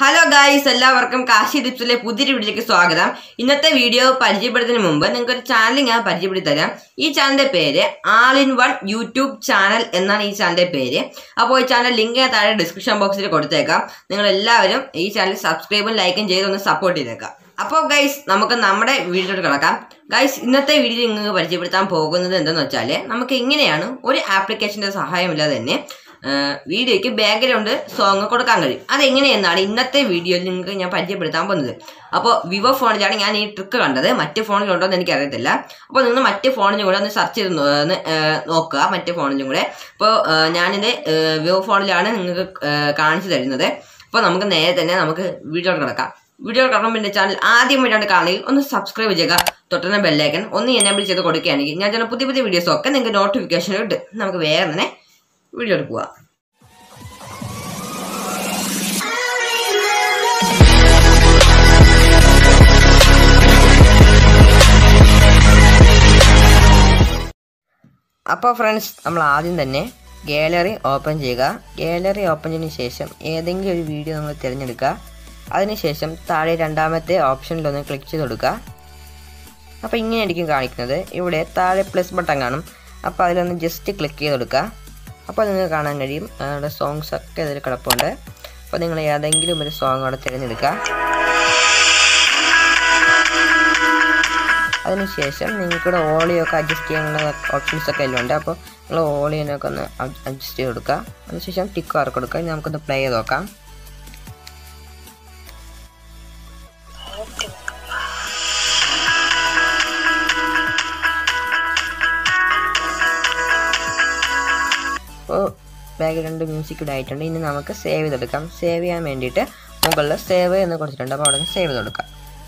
hello guys എല്ലാവർക്കും കാശി ടിപ്സിലെ പുതിയൊരു വീഡിയോയ്ക്ക് സ്വാഗതം ഇന്നത്തെ വീഡിയോ പരിചയപ്പെടുത്തുന്നതിന് മുമ്പ് നിങ്ങൾക്ക് ഒരു ചാനൽ ഞാൻ പരിചയപ്പെടുത്തി തരാം ഈ ചാനലിന്റെ പേര് all in one YouTube channel എന്നാണ് ഈ ചാനലിന്റെ പേര് അപ്പോൾ ഈ ചാനൽ ലിങ്ക് ഞാൻ താഴെ ഡിസ്ക്രിപ്ഷൻ ബോക്സിൽ കൊടുത്തേക്കാം നിങ്ങൾ എല്ലാവരും ഈ ചാനൽ സബ്സ്ക്രൈബും ലൈക്കും ചെയ്ത് ഒന്ന് സപ്പോർട്ട് ചെയ്തേക്കാം അപ്പോൾ ഗൈസ് നമുക്ക് നമ്മുടെ വീഡിയോയിലോട്ട് കിടക്കാം ഗൈസ് ഇന്നത്തെ വീഡിയോ നിങ്ങൾക്ക് പരിചയപ്പെടുത്താൻ പോകുന്നത് എന്തെന്ന് വെച്ചാൽ നമുക്ക് എങ്ങനെയാണ് ഒരു ആപ്ലിക്കേഷൻ്റെ സഹായമില്ലാതെ തന്നെ ആഹ് വീഡിയോയ്ക്ക് ബാക്ക്ഗ്രൗണ്ട് സോങ് കൊടുക്കാൻ കഴിയും അതെങ്ങനെയെന്നാണ് ഇന്നത്തെ വീഡിയോയിൽ നിങ്ങൾക്ക് ഞാൻ പരിചയപ്പെടുത്താൻ പോകുന്നത് അപ്പോൾ വിവോ ഫോണിലാണ് ഞാൻ ഈ ട്രിക്ക് കണ്ടത് മറ്റ് ഫോണിലുണ്ടോ എന്ന് എനിക്കറിയത്തില്ല അപ്പോൾ നിങ്ങൾ മറ്റ് ഫോണിലും കൂടെ ഒന്ന് സെർച്ച് ചെയ്ത് നോ- ഒന്ന്, ആഹ് നോക്കുക മറ്റ് ഫോണിലും കൂടെ അപ്പോൾ ആഹ് ഞാനിത് ആഹ് വിവോ ഫോണിലാണ് നിങ്ങൾക്ക് ആഹ് കാണിച്ചു തരുന്നത് അപ്പോൾ നമുക്ക് നേരെ തന്നെ നമുക്ക് വീഡിയോ കിടക്കാം വീഡിയോ കാണുമ്പോൾ എൻ്റെ ചാനൽ ആദ്യമായിട്ടാണ് കാണുകയും ഒന്ന് സബ്സ്ക്രൈബ് ചെയ്യുക തൊട്ടുന്ന ബെല്ലൈക്കൻ ഒന്ന് എനേബിൾ ചെയ്ത് കൊടുക്കുകയാണെങ്കിൽ ഞാൻ ചില പുതിയ പുതിയ വീഡിയോസൊക്കെ നിങ്ങൾക്ക് നോട്ടിഫിക്കേഷൻ ഇട്ട് നമുക്ക് വേഗം തന്നെ വീഡിയോ എടുക്കുക അപ്പോൾ ഫ്രണ്ട്സ് നമ്മൾ ആദ്യം തന്നെ ഗാലറി ഓപ്പൺ ചെയ്യുക ഗാലറി ഓപ്പൺ ചെയ്തതിന് ശേഷം ഏതെങ്കിലും ഒരു വീഡിയോ നമ്മൾ തിരഞ്ഞെടുക്കുക അതിനുശേഷം താഴെ രണ്ടാമത്തെ ഓപ്ഷനിലൊന്ന് ക്ലിക്ക് ചെയ്ത് കൊടുക്കുക അപ്പോൾ ഇങ്ങനെയായിരിക്കും കാണിക്കുന്നത് ഇവിടെ താഴെ പ്ലസ് ബട്ടൺ കാണും അപ്പോൾ അതിലൊന്ന് ജസ്റ്റ് ക്ലിക്ക് ചെയ്ത് കൊടുക്കുക അപ്പോൾ നിങ്ങൾക്ക് കാണാൻ കഴിയും അവിടെ സോങ്സ് ഒക്കെ അതിൽ കിടപ്പുണ്ട് അപ്പോൾ നിങ്ങൾ ഏതെങ്കിലും ഒരു സോങ് അവിടെ തിരഞ്ഞെടുക്കുക അതിനുശേഷം നിങ്ങൾക്കിവിടെ ഓളിയോ ഒക്കെ അഡ്ജസ്റ്റ് ചെയ്യാനുള്ള ഓപ്ഷൻസ് ഒക്കെ അതിലുണ്ട് അപ്പോൾ നിങ്ങൾ ഓളിയോനൊക്കെ ഒന്ന് അഡ്ജസ്റ്റ് ചെയ്ത് കൊടുക്കുക അതിനുശേഷം ടിക്ക് മാർക്ക് കൊടുക്കുക ഇനി നമുക്കൊന്ന് പ്ലേ ചെയ്ത് നോക്കാം അപ്പോൾ ബാക്ക്ഗ്രൗണ്ട് മ്യൂസിക് ഇവിടെ ആയിട്ടുണ്ട് ഇനി നമുക്ക് സേവ് ചെയ്തെടുക്കാം സേവ് ചെയ്യാൻ വേണ്ടിയിട്ട് മുകളിൽ സേവ് എന്ന് കൊടുത്തിട്ടുണ്ട് അപ്പോൾ അവിടെ സേവ് ചെയ്ത് കൊടുക്കാം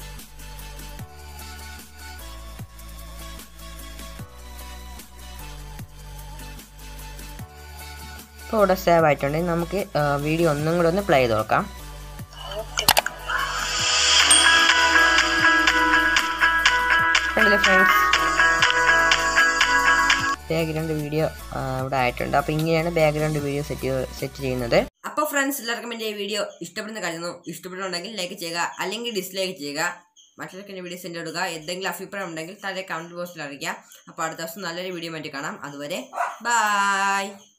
ഇപ്പോൾ ഇവിടെ സേവ് ആയിട്ടുണ്ട് ഇനി നമുക്ക് വീഡിയോ ഒന്നും കൂടെ ഒന്ന് പ്ലേ ചെയ്ത് നോക്കാം കണ്ടില്ലേ ഫ്രണ്ട്സ് ബാക്ക്ഗ്രൗണ്ട് വീഡിയോ ഇവിടെ ആയിട്ടുണ്ട് അപ്പോൾ ഇങ്ങനെയാണ് ബാക്ക്ഗ്രൗണ്ട് വീഡിയോ സെറ്റ് സെറ്റ് ചെയ്യുന്നത് അപ്പോൾ ഫ്രണ്ട്സ് എല്ലാവർക്കും എൻ്റെ ഈ വീഡിയോ ഇഷ്ടപ്പെടുന്ന കഴിയുന്നു ഇഷ്ടപ്പെടുന്നുണ്ടെങ്കിൽ ലൈക്ക് ചെയ്യുക അല്ലെങ്കിൽ ഡിസ്ലൈക്ക് ചെയ്യുക മറ്റുള്ളവർക്ക് എൻ്റെ വീഡിയോ സെൻഡ് കൊടുക്കുക എന്തെങ്കിലും അഭിപ്രായം ഉണ്ടെങ്കിൽ താഴെ കമൻറ്റ് ബോക്സിൽ അറിയിക്കുക അപ്പോൾ അടുത്ത ദിവസം നല്ലൊരു വീഡിയോ വേണ്ടി കാണാം അതുവരെ ബായ്